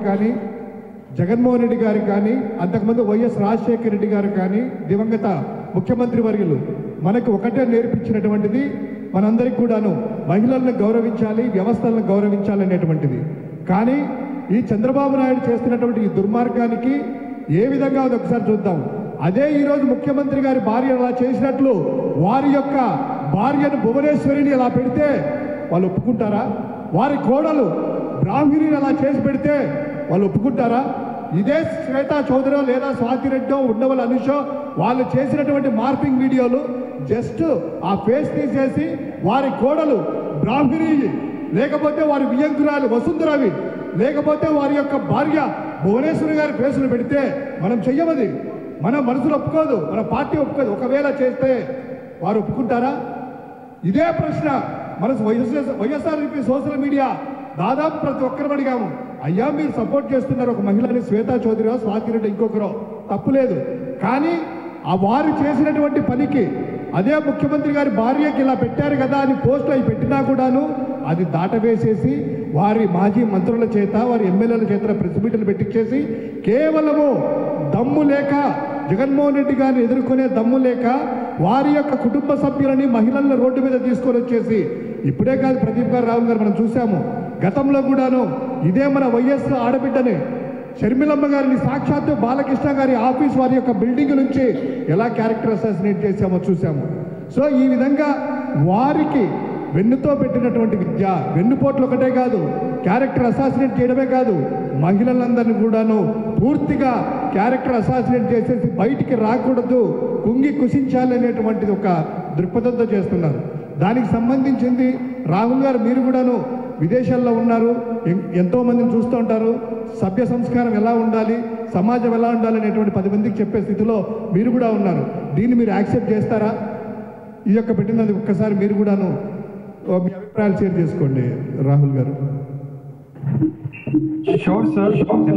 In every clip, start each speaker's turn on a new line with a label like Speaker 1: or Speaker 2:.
Speaker 1: కానీ జగన్మోహన్ రెడ్డి గారు కానీ అంతకుముందు వైఎస్ రాజశేఖర రెడ్డి గారు కానీ దివంగత ముఖ్యమంత్రి వర్యులు మనకు ఒకటే నేర్పించినటువంటిది మనందరికి కూడాను మహిళలను గౌరవించాలి వ్యవస్థలను గౌరవించాలి అనేటువంటిది కానీ ఈ చంద్రబాబు నాయుడు చేస్తున్నటువంటి ఈ దుర్మార్గానికి ఏ విధంగా అది ఒకసారి చూద్దాం అదే ఈరోజు ముఖ్యమంత్రి గారి భార్య అలా చేసినట్లు వారి యొక్క భార్యను భువనేశ్వరిని అలా పెడితే వాళ్ళు ఒప్పుకుంటారా వారి కోడలు బ్రాహ్మణిని అలా చేసి పెడితే వాళ్ళు ఒప్పుకుంటారా ఇదే శ్వేతా చౌదరో లేదా స్వాతి రెడ్డో ఉండవల అనుషో వాళ్ళు చేసినటువంటి మార్పింగ్ వీడియోలు జస్ట్ ఆ ఫేస్ తీసేసి వారి కోడలు బ్రాహ్మణి లేకపోతే వారి వియంకురాలు వసుంధరవి లేకపోతే వారి యొక్క భార్య భువనేశ్వరి గారి ఫేసులు పెడితే మనం చెయ్యమది మన మనసులు ఒప్పుకోదు మన పార్టీ ఒప్పుకోదు ఒకవేళ చేస్తే వారు ఒప్పుకుంటారా ఇదే ప్రశ్న మన వైఎస్ఆర్ వైఎస్ఆర్పీ సోషల్ మీడియా దాదాపు ప్రతి ఒక్కరు అడిగాము అయ్యా మీరు సపోర్ట్ చేస్తున్నారు ఒక మహిళని శ్వేతా చౌదరిలో స్వాతి రెడ్డి ఇంకొకరో తప్పులేదు కానీ ఆ వారు చేసినటువంటి పనికి అదే ముఖ్యమంత్రి గారి భార్యకి ఇలా పెట్టారు కదా అని పోస్టులు అవి పెట్టినా కూడాను అది దాటవేసేసి వారి మాజీ మంత్రుల చేత వారి ఎమ్మెల్యేల చేత ప్రెస్ మీట్లు పెట్టించేసి కేవలము దమ్ము లేక జగన్మోహన్ రెడ్డి గారిని ఎదుర్కొనే దమ్ము లేక వారి యొక్క కుటుంబ సభ్యులని మహిళలను రోడ్డు మీద తీసుకొని వచ్చేసి ఇప్పుడే కాదు ప్రదీప్ గారు రాహుల్ గారు మనం చూసాము గతంలో కూడాను ఇదే మన వైఎస్ ఆడబిడ్డని షర్మిలమ్మ గారిని సాక్షాత్తు బాలకృష్ణ గారి ఆఫీస్ వారి యొక్క బిల్డింగ్ నుంచి ఎలా క్యారెక్టర్ అసాసినేట్ చేశామో చూసాము సో ఈ విధంగా వారికి వెన్నుతో పెట్టినటువంటి విద్య వెన్నుపోట్లు ఒకటే కాదు క్యారెక్టర్ అసాసినేట్ చేయడమే కాదు మహిళలందరినీ కూడాను పూర్తిగా క్యారెక్టర్ అసాసినేట్ చేసేసి బయటికి రాకూడదు కుంగి కుషించాలి అనేటువంటిది ఒక దృక్పథంతో చేస్తున్నారు దానికి సంబంధించింది రాహుల్ గారు మీరు కూడాను విదేశాల్లో ఉన్నారు ఎం- ఎంతో మందిని చూస్తూ ఉంటారు సభ్య సంస్కారం ఎలా ఉండాలి సమాజం ఎలా ఉండాలి అనేటువంటి పది మందికి చెప్పే స్థితిలో మీరు కూడా ఉన్నారు దీన్ని మీరు యాక్సెప్ట్ చేస్తారా ఈ యొక్క పెట్టినది ఒక్కసారి మీరు కూడాను ఓ, మీ అభిప్రాయాలు షేర్ చేసుకోండి రాహుల్ గారు
Speaker 2: షూర్ సార్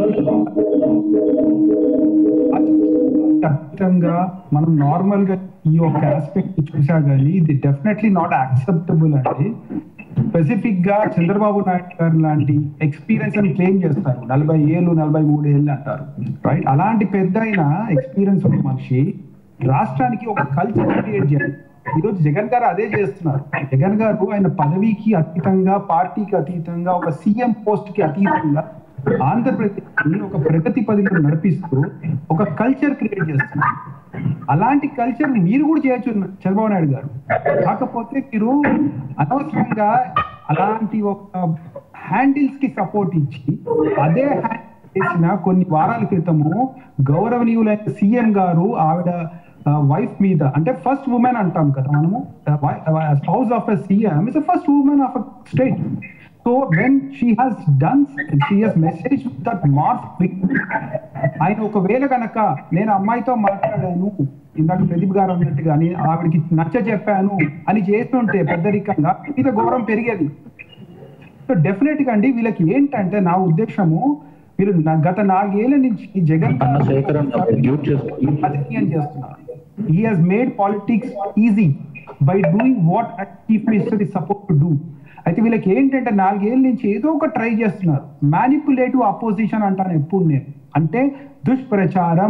Speaker 2: ఖచ్చితంగా మనం నార్మల్ గా ఈ ఒక ఆస్పెక్ట్ చూసా కానీ ఇది డెఫినెట్లీ నాట్ యాక్సెప్టబుల్ అండి స్పెసిఫిక్ గా చంద్రబాబు నాయుడు గారు లాంటి ఎక్స్పీరియన్స్ అని క్లెయిమ్ చేస్తారు నలభై ఏళ్ళు నలభై మూడు ఏళ్ళు అంటారు రైట్ అలాంటి పెద్ద ఎక్స్పీరియన్స్ ఉన్న మనిషి రాష్ట్రానికి ఒక కల్చర్ క్రియేట్ చేయాలి ఈరోజు జగన్ గారు అదే చేస్తున్నారు జగన్ గారు ఆయన పదవికి అతీతంగా పార్టీకి అతీతంగా ఒక సీఎం పోస్ట్ కి అతీతంగా ఆంధ్రప్రదేశ్ ని ఒక ప్రగతి పదిలో నడిపిస్తూ ఒక కల్చర్ క్రియేట్ చేస్తున్నారు అలాంటి కల్చర్ మీరు కూడా చేయొచ్చు చంద్రబాబు నాయుడు గారు కాకపోతే మీరు అనవసరంగా అలాంటి ఒక హ్యాండిల్స్ కి సపోర్ట్ ఇచ్చి అదే హ్యాండిల్ చేసిన కొన్ని వారాల క్రితము గౌరవనీయులైన సీఎం గారు ఆవిడ వైఫ్ మీద అంటే ఫస్ట్ ఉమెన్ అంటాం కదా మనము spouse of a CM is first women of a state so when she has done she has message that mark ఆయన ఒకవేళ కనుక నేను అమ్మాయితో మాట్లాడాను ఇందాక ప్రదీప్ గారు అన్నట్టుగా అని ఆవిడకి నచ్చ చెప్పాను అని చేస్తుంటే పెద్దరికంగా మీద గౌరవం పెరిగేది సో డెఫినెట్ గా అండి వీళ్ళకి ఏంటంటే నా ఉద్దేశము వీళ్ళు నా- గత నాలుగేళ్ల నుంచి జగన్
Speaker 3: అన్న శేఖర్ అన్న మ్యూట్ చేసుకో
Speaker 2: రాజకీయం చేస్తున్నారు he has made politics easy by doing what chief minister is support to do అయితే వీళ్ళకి ఏంటంటే నాలుగేళ్ల నుంచి ఏదో ఒక ట్రై చేస్తున్నారు మ్యానిపులేటివ్ అపోజిషన్ అంటాను ఎప్పుడు నేను అంటే దుష్ప్రచారం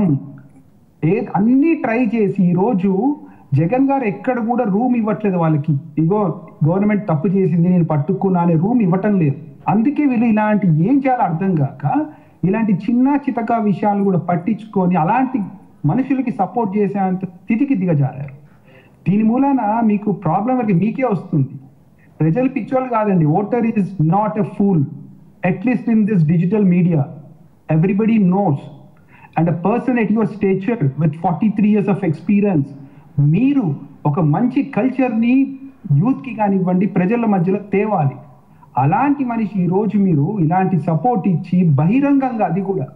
Speaker 2: ఏ అన్ని ట్రై చేసి ఈ రోజు జగన్ గారు ఎక్కడ కూడా రూమ్ ఇవ్వట్లేదు వాళ్ళకి ఇగో గవర్నమెంట్ తప్పు చేసింది నేను పట్టుకున్నా అనే రూమ్ ఇవ్వటం లేదు అందుకే వీళ్ళు ఇలాంటి ఏం చేయాలో అర్థం కాక ఇలాంటి చిన్న చితక విషయాలు కూడా పట్టించుకొని అలాంటి మనుషులకి సపోర్ట్ చేసేంత స్థితికి దిగజారారు దీని మూలాన మీకు ప్రాబ్లం వరకు మీకే వస్తుంది ప్రజలు పిచ్చోళ్ళు కాదండి voter is not a fool at least in this digital media everybody knows and a person at your stature with forty three years of experience మీరు ఒక మంచి కల్చర్ని యూత్కి కానివ్వండి ప్రజల మధ్యలో తేవాలి అలాంటి మనిషి ఈ రోజు మీరు ఇలాంటి సపోర్ట్ ఇచ్చి బహిరంగంగా అది కూడా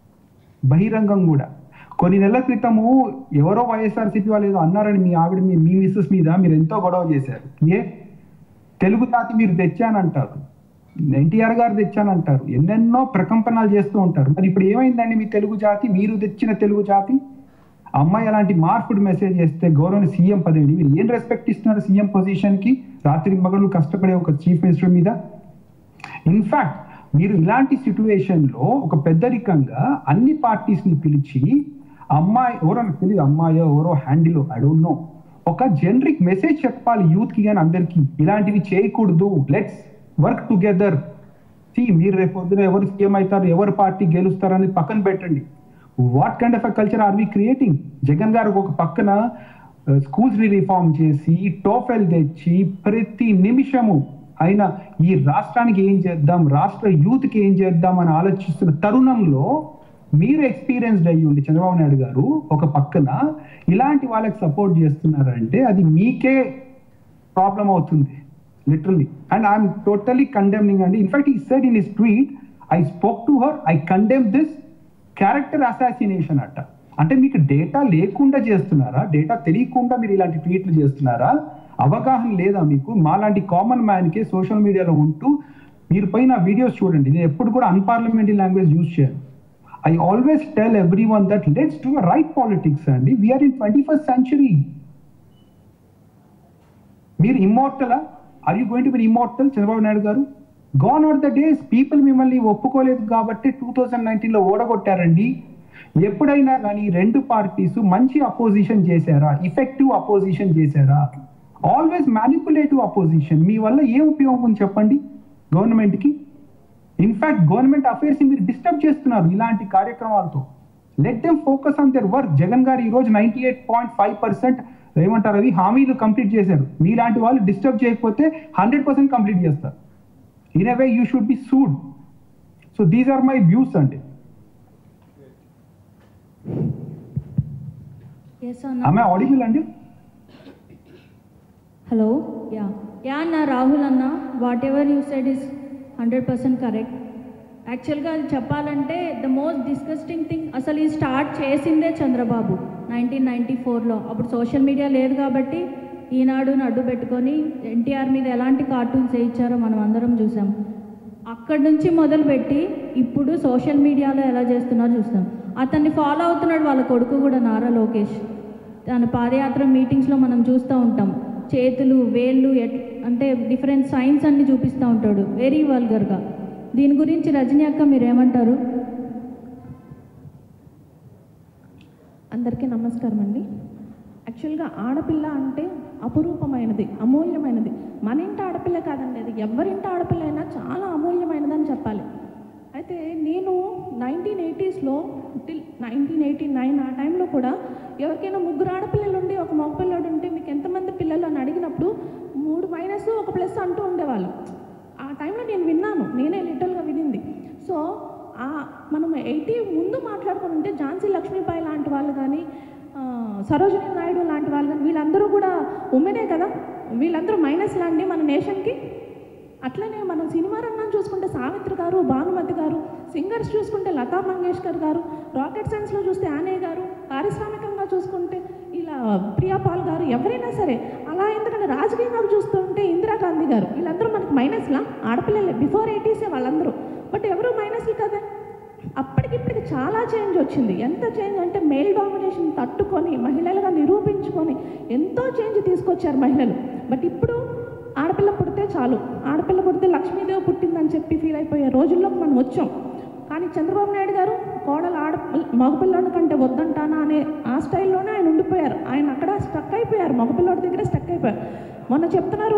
Speaker 2: బహిరంగం కూడా కొన్ని నెలల క్రితము ఎవరో వైఎస్ఆర్సీపీ వాళ్ళు ఏదో అన్నారని మీ ఆవిడ మీ మీ మిస్సెస్ మీద మీరు ఎంతో గొడవ చేశారు ఏ తెలుగు జాతి మీరు తెచ్చానంటారు ఎన్టీఆర్ గారు తెచ్చానంటారు ఎన్నెన్నో ప్రకంపనలు చేస్తూ ఉంటారు మరి ఇప్పుడు ఏమైందండి మీ తెలుగు జాతి మీరు తెచ్చిన తెలుగు జాతి అమ్మాయి అలాంటి మార్పుడు మెసేజ్ చేస్తే గౌరవ సీఎం పదవిని మీరు ఏం రెస్పెక్ట్ ఇస్తున్నారు సీఎం పొజిషన్ కి రాత్రి మగలు కష్టపడే ఒక చీఫ్ మినిస్టర్ మీద ఇన్ఫాక్ట్ మీరు ఇలాంటి సిచ్యువేషన్ లో ఒక పెద్దరికంగా అన్ని పార్టీస్ ని పిలిచి అమ్మాయి ఎవరో నాకు తెలియదు అమ్మాయో ఎవరో హ్యాండిల్ ఐ డోంట్ నో ఒక జనరిక్ మెసేజ్ చెప్పాలి యూత్ కి కానీ అందరికి ఇలాంటివి చేయకూడదు లెట్స్ వర్క్ టుగెదర్ సి మీరు రేపు పొద్దున ఎవరు సీఎం అవుతారు ఎవరు పార్టీ గెలుస్తారు పక్కన పెట్టండి what kind of a culture are we creating Jagan garu ఒక పక్కన స్కూల్స్ ని రిఫార్మ్ చేసి టోఫెల్ తెచ్చి ప్రతి నిమిషము ఆయన ఈ రాష్ట్రానికి ఏం చేద్దాం రాష్ట్ర యూత్ కి ఏం చేద్దాం అని ఆలోచిస్తున్న తరుణంలో మీరు ఎక్స్పీరియన్స్డ్ అయ్యి ఉండి చంద్రబాబు నాయుడు గారు ఒక పక్కన ఇలాంటి వాళ్ళకి సపోర్ట్ చేస్తున్నారంటే అది మీకే ప్రాబ్లం అవుతుంది literally and I'm totally condemning అండి ఇన్ఫాక్ట్ ఈ said in his tweet I spoke to her I condemn this character assassination అట్ట అంటే మీకు డేటా లేకుండా చేస్తున్నారా డేటా తెలియకుండా మీరు ఇలాంటి ట్వీట్లు చేస్తున్నారా అవగాహన లేదా మీకు మాలాంటి కామన్ మ్యాన్కే సోషల్ మీడియాలో ఉంటూ మీరు పైన వీడియోస్ చూడండి నేను ఎప్పుడు కూడా అన్పార్లమెంటరీ లాంగ్వేజ్ యూజ్ చేయను I always tell every one that let's do right politics అండి we're in twenty first century మీరు ఇమ్మోర్టలా are you going to be immortal Chandrababu Naidu garu gone are the days people మిమ్మల్ని ఒప్పుకోలేదు కాబట్టి టూ థౌజండ్ నైన్టీన్లో ఓడగొట్టారండి ఎప్పుడైనా కానీ రెండు పార్టీస్ మంచి అపోజిషన్ చేశారా ఇఫెక్టివ్ అపోజిషన్ చేశారా ఆల్వేస్ మ్యానిపులేటివ్ అపోజిషన్ మీ వల్ల ఏం ఉపయోగం ఉంది చెప్పండి గవర్నమెంట్కి ఇన్ఫాక్ట్ గవర్నమెంట్ అఫైర్స్ మీరు డిస్టర్బ్ చేస్తున్నారు ఇలాంటి కార్యక్రమాలతో let them focus on their work Jagan garu ఈ రోజు ninety eight point five percent ఏమంటారు అది హామీలు కంప్లీట్ చేశారు మీలాంటి వాళ్ళు డిస్టర్బ్ చేయకపోతే హండ్రెడ్ పర్సెంట్ కంప్లీట్ చేస్తారు in a way you should be sued so these are my views అండి
Speaker 4: ఎస్ అన్న
Speaker 2: ఆమె ఆడిబుల్ అండి
Speaker 4: హలో యా యా అన్న రాహుల్ అన్న whatever you said is hundred percent correct యాక్చువల్గా అది చెప్పాలంటే ద మోస్ట్ డిస్కస్టింగ్ థింగ్ అసలు ఈ స్టార్ట్ చేసిందే చంద్రబాబు నైన్టీన్ నైంటీ ఫోర్లో అప్పుడు సోషల్ మీడియా లేదు కాబట్టి ఈనాడును అడ్డు పెట్టుకొని ఎన్టీఆర్ మీద ఎలాంటి కార్టూన్స్ వేయించారో మనం అందరం చూసాం అక్కడి నుంచి మొదలుపెట్టి ఇప్పుడు సోషల్ మీడియాలో ఎలా చేస్తున్నారో చూస్తాం అతన్ని ఫాలో అవుతున్నాడు వాళ్ళ కొడుకు కూడా నారా లోకేష్ తన పాదయాత్ర మీటింగ్స్లో మనం చూస్తూ ఉంటాం చేతులు వేళ్ళు ఎట్ అంటే డిఫరెంట్ సైన్స్ అన్ని చూపిస్తూ ఉంటాడు వెరీ వల్గర్గా దీని గురించి రజనీ అక్క మీరు ఏమంటారు
Speaker 5: అందరికీ నమస్కారం అండి యాక్చువల్గా ఆడపిల్ల అంటే అపురూపమైనది అమూల్యమైనది మన ఇంటి ఆడపిల్ల కాదండి అది ఎవరింటి ఆడపిల్ల అయినా చాలా అమూల్యమైనదని చెప్పాలి అయితే నేను నైన్టీన్ ఎయిటీస్లో టిల్ నైన్టీన్ ఎయిటీ నైన్ ఆ టైంలో కూడా ఎవరికైనా ముగ్గురు ఆడపిల్లలు ఉండి ఒక మగపిల్లడు ఉంటే మీకు ఎంతమంది పిల్లలు అని అడిగినప్పుడు మూడు మైనస్ ఒక ప్లస్ అంటూ ఉండేవాళ్ళు ఆ టైంలో నేను విన్నాను నేనే లిటల్గా వినింది సో ఆ మనం ఎయిటీ ముందు మాట్లాడుకుని ఉంటే ఝాన్సీ లక్ష్మీబాయి లాంటి వాళ్ళు కానీ ఆ, సరోజినీ నాయుడు లాంటి వాళ్ళు కానీ వీళ్ళందరూ కూడా ఉమెనే కదా వీళ్ళందరూ మైనస్ లాంటి మన నేషన్కి అట్లనే మనం సినిమా రంగం చూసుకుంటే సావిత్రి గారు భానుమతి గారు సింగర్స్ చూసుకుంటే లతా మంగేష్కర్ గారు రాకెట్ సైన్స్లో చూస్తే ఆనే గారు పారిశ్రామికంగా చూసుకుంటే ఇలా ప్రియా పాల్ గారు ఎవరైనా సరే అలా ఎందుకంటే రాజకీయంగా చూస్తుంటే ఇందిరాగాంధీ గారు వీళ్ళందరూ మనకి మైనస్లా ఆడపిల్లలే బిఫోర్ ఎయిటీసే వాళ్ళందరూ బట్ ఎవరు మైనస్లు కదా అప్పటికిప్పటికి చాలా చేంజ్ వచ్చింది ఎంత చేంజ్ అంటే మెయిల్ డామినేషన్ తట్టుకొని మహిళలుగా నిరూపించుకొని ఎంతో చేంజ్ తీసుకొచ్చారు మహిళలు బట్ ఇప్పుడు ఆడపిల్ల పుడితే చాలు ఆడపిల్ల పుడితే లక్ష్మీదేవి పుట్టిందని చెప్పి ఫీల్ అయిపోయే రోజుల్లోకి మనం వచ్చాం కానీ చంద్రబాబు నాయుడు గారు కోడలు ఆడ మగపిల్లోడి కంటే వద్దంటానా అనే ఆ స్టైల్లోనే ఆయన ఉండిపోయారు ఆయన అక్కడ స్టక్ అయిపోయారు మగపిల్లోడి దగ్గర స్టక్ అయిపోయారు మొన్న చెప్తున్నారు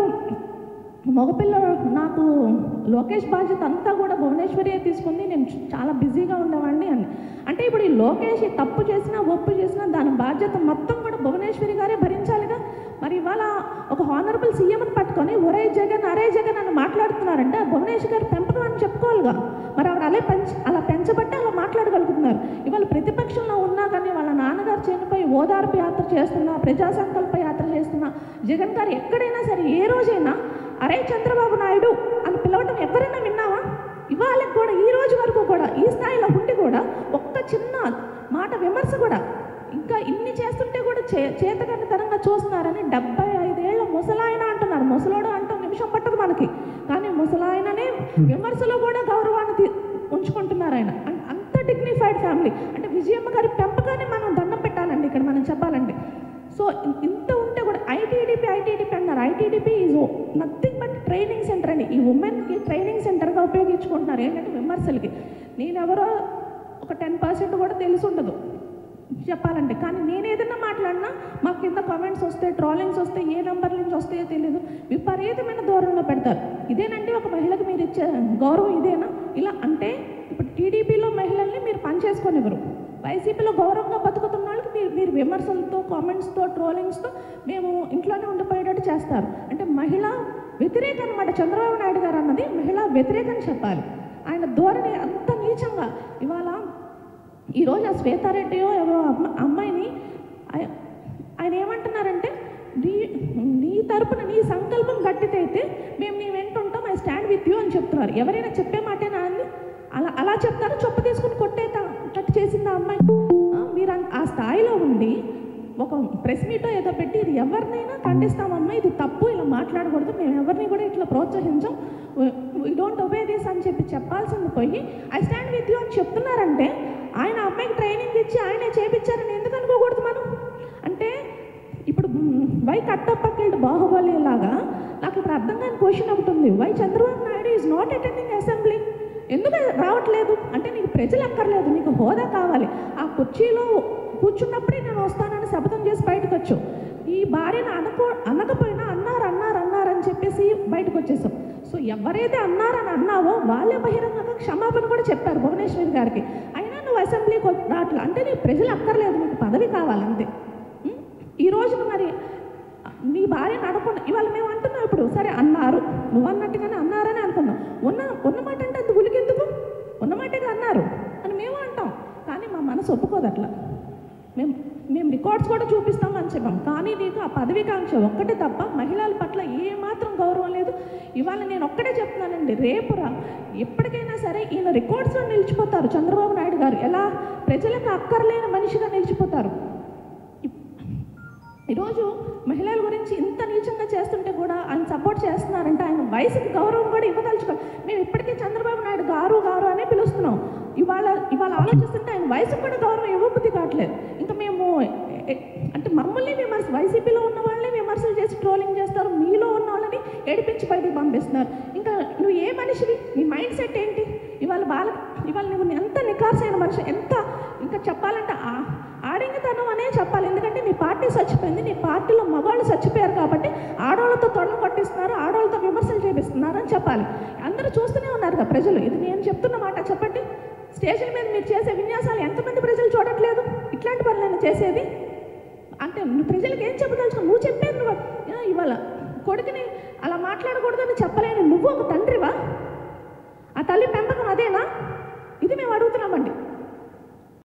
Speaker 5: మగపిల్ల నాకు లోకేష్ బాధ్యత అంతా కూడా భువనేశ్వరియే తీసుకుంది నేను చాలా బిజీగా ఉండేవాడిని అని అంటే ఇప్పుడు ఈ లోకేష్ ఈ తప్పు చేసినా ఒప్పు చేసినా దాని బాధ్యత మొత్తం కూడా భువనేశ్వరి గారే భరించాలిగా మరి ఇవాళ ఒక హానరబుల్ సీఎంని పట్టుకొని ఒరే జగన్ అరే జగన్ అని మాట్లాడుతున్నారంటే ఆ భువనేశ్వరి గారు పెంపకం అని చెప్పుకోవాలిగా మరి ఆవిడ అలా పెంచ అలా పెంచబట్టే అలా మాట్లాడగలుగుతున్నారు ఇవాళ ప్రతిపక్షంలో ఉన్నా కానీ వాళ్ళ నాన్నగారు చనిపోయి ఓదార్పు యాత్ర చేస్తున్నా ప్రజా సంకల్ప యాత్ర చేస్తున్నా జగన్ గారు ఎక్కడైనా సరే ఏ రోజైనా అరే చంద్రబాబు నాయుడు అని పిలవటం ఎవరైనా విన్నావా ఇవాళ కూడా ఈ రోజు వరకు కూడా ఈ స్థాయిలో ఉండి కూడా ఒక్క చిన్న మాట విమర్శ కూడా ఇంకా ఇన్ని చేస్తుంటే కూడా చే చేతకనితనంగా చూస్తున్నారని డెబ్బై ఐదేళ్ల ముసలాయన అంటున్నారు ముసలోడు అంటాం నిమిషం పట్టదు మనకి కానీ ముసలాయననే విమర్శలో కూడా గౌరవాన్ని తీ- ఉంచుకుంటున్నారు ఆయన అం- అంత డిగ్నిఫైడ్ ఫ్యామిలీ అంటే విజయమ్మ గారి పెంపకాన్ని మనం దండం పెట్టాలండి ఇక్కడ మనం చెప్పాలంటే సో ఇ- ఇంత ఉంటే కూడా ఐటీడీపీ ఐటీడీపీ అన్నారు ITDP is nothing but training centre అండి ఈ ఉమెన్కి ట్రైనింగ్ సెంటర్ వేదికగా ఉపయోగించుకుంటున్నారు ఏంటంటే విమర్శలకి నేనెవరో ఒక టెన్ పర్సెంట్ కూడా తెలిసి ఉండదు చెప్పాలంటే కానీ నేను ఏదైనా మాట్లాడినా మాకు కింద కామెంట్స్ వస్తే ట్రోలింగ్స్ వస్తే ఏ నెంబర్ నుంచి వస్తాయో తెలియదు విపరీతమైన దూరంలో పెడతారు ఇదేనండి ఒక మహిళకు మీరు ఇచ్చే గౌరవం ఇదేనా ఇలా అంటే ఇప్పుడు టీడీపీలో మహిళల్ని మీరు పనిచేసుకొనివ్వరు వైసీపీలో గౌరవంగా బతుకుతున్న వాళ్ళకి మీరు మీరు విమర్శలతో కామెంట్స్తో ట్రోలింగ్స్తో మేము ఇంట్లోనే ఉండిపోయేటట్టు చేస్తారు అంటే మహిళ వ్యతిరేక అనమాట చంద్రబాబు నాయుడు గారు అన్నది మహిళా వ్యతిరేకం చెప్పాలి ఆయన ధోరణి అంత నీచంగా ఇవాళ ఈరోజు ఆ శ్వేతారెడ్డియో ఎవరో అమ్మ అమ్మాయిని ఆయ- ఆయన ఏమంటున్నారంటే నీ నీ తరపున నీ సంకల్పం గట్టిదైతే మేము నీ వెంట ఉంటాం ఐ స్టాండ్ విత్ యూ అని చెప్తున్నారు ఎవరైనా చెప్పే మాటేనా అండి అలా అలా చెప్తారు చొప్ప తీసుకుని కొట్టేత కట్ చేసింది ఆ అమ్మాయి ఆ, మీరు అన్- ఆ స్థాయిలో ఉండి ఒక ప్రెస్ మీటో ఏదో పెట్టి ఇది ఎవరినైనా ఖండిస్తామమ్మా ఇది తప్పు ఇలా మాట్లాడకూడదు మేము ఎవరిని కూడా ఇట్లా ప్రోత్సహించం వీ డోంట్ ఒబే దిస్ అని చెప్పి చెప్పాల్సింది పోయి ఐ స్టాండ్ విత్ యూ అని చెప్తున్నారంటే ఆయన ఆ అమ్మాయికి ట్రైనింగ్ ఇచ్చి ఆయనే చేపించారని ఎందుకు అనుకోకూడదు మనం అంటే ఇప్పుడు మ్, వై కట్టప్పకెళ్ళి బాహుబలి లాగా నాకు ఇప్పుడు అర్థం కాని క్వశ్చన్ ఒకటి ఉంది why Chandrababu Naidu is not attending assembly ఎందుకు రావట్లేదు అంటే నీకు ప్రజలు అక్కర్లేదు నీకు హోదా కావాలి ఆ కుర్చీలో కూర్చున్నప్పుడే నేను వస్తానని శపథం చేసి బయటకు వచ్చు ఈ భార్యను అనకో అనకపోయినా అన్నారు అన్నారు అన్నారు అని చెప్పేసి బయటకు వచ్చేసాం సో ఎవరైతే అన్నారని అన్నావో వాళ్ళే బహిరంగంగా క్షమాపణ కూడా చెప్పారు భువనేశ్వరి గారికి అయినా నువ్వు అసెంబ్లీకి వచ్చి- రావట్లే అంటే నీకు ప్రజలు అక్కర్లేదు నీకు పదవి కావాలంతే ఉం? ఈ రోజున మరి నీ భార్యను అనుకున్న ఇవాళ మేము అంటున్నాం ఇప్పుడు సరే అన్నారు నువ్వు అన్నట్టుగానే అన్నారని అనుకున్నాం ఉన్న ఉన్న మాట అంటే అంత ఉలికెందుకు ఉన్న మాటగా అన్నారు అని మేము అంటాం కానీ మా మనసు ఒప్పుకోదు అట్లా మేము మేము రికార్డ్స్ కూడా చూపిస్తాం అని చెప్పాం కానీ నీకు ఆ పదవికాంక్ష ఒక్కటే తప్ప మహిళల పట్ల ఏ మాత్రం గౌరవం లేదు ఇవాళ నేను ఒక్కటే చెప్తున్నానండి రేపురా ఎప్పటికైనా సరే ఈయన రికార్డ్స్లో నిలిచిపోతారు చంద్రబాబు నాయుడు గారు ఎలా ప్రజలకు అక్కర్లేని మనిషిగా నిలిచిపోతారు ఈరోజు మహిళల గురించి ఇంత నీచంగా చేస్తుంటే కూడా ఆయన సపోర్ట్ చేస్తున్నారంటే ఆయన వయసుకి గౌరవం కూడా ఇవ్వదలుచుకోవాలి మేము ఇప్పటికీ చంద్రబాబు నాయుడు గారు గారు అనే పిలుస్తున్నాం ఇవాళ ఇవాళ ఆలోచిస్తుంటే ఆయన వయసుకు కూడా గౌరవం ఇవ్వబుద్ధి కావట్లేదు ఇంకా మేము ఎ- అంటే మమ్మల్ని విమర్శ వైసీపీలో ఉన్న వాళ్ళని విమర్శలు చేసి ట్రోలింగ్ చేస్తారు మీలో ఉన్న వాళ్ళని ఏడిపించి బయటికి పంపిస్తున్నారు ఇంకా నువ్వు ఏ మనిషివి నీ మైండ్ సెట్ ఏంటి ఇవాళ బాల ఇవాళ నువ్వు ఎంత నికార్సైన మనిషి ఎంత ఇంకా చెప్పాలంటే ఆ- ఆడింగతనం అనే చెప్పాలి ఎందుకంటే నీ పార్టీ చచ్చిపోయింది నీ పార్టీలో మగవాళ్ళు చచ్చిపోయారు కాబట్టి ఆడవాళ్ళతో తొడలు కొట్టిస్తున్నారు ఆడవాళ్ళతో విమర్శలు చేపిస్తున్నారు అని చెప్పాలి అందరూ చూస్తూనే ఉన్నారు కదా ప్రజలు ఇది నేను చెప్తున్న మాట చెప్పండి స్టేజ్ల మీద మీరు చేసే విన్యాసాలు ఎంతమంది ప్రజలు చూడట్లేదు ఇట్లాంటి పనులను చేసేది అంటే నువ్వు ప్రజలకు ఏం చెప్పదలుచుకో నువ్వు చెప్పేది నువ్వు ఆ, ఇవాళ కొడుకుని అలా మాట్లాడకూడదని చెప్పలేని నువ్వు ఒక తండ్రివా ఆ తల్లి పెంపకం అదేనా ఇది మేము అడుగుతున్నామండి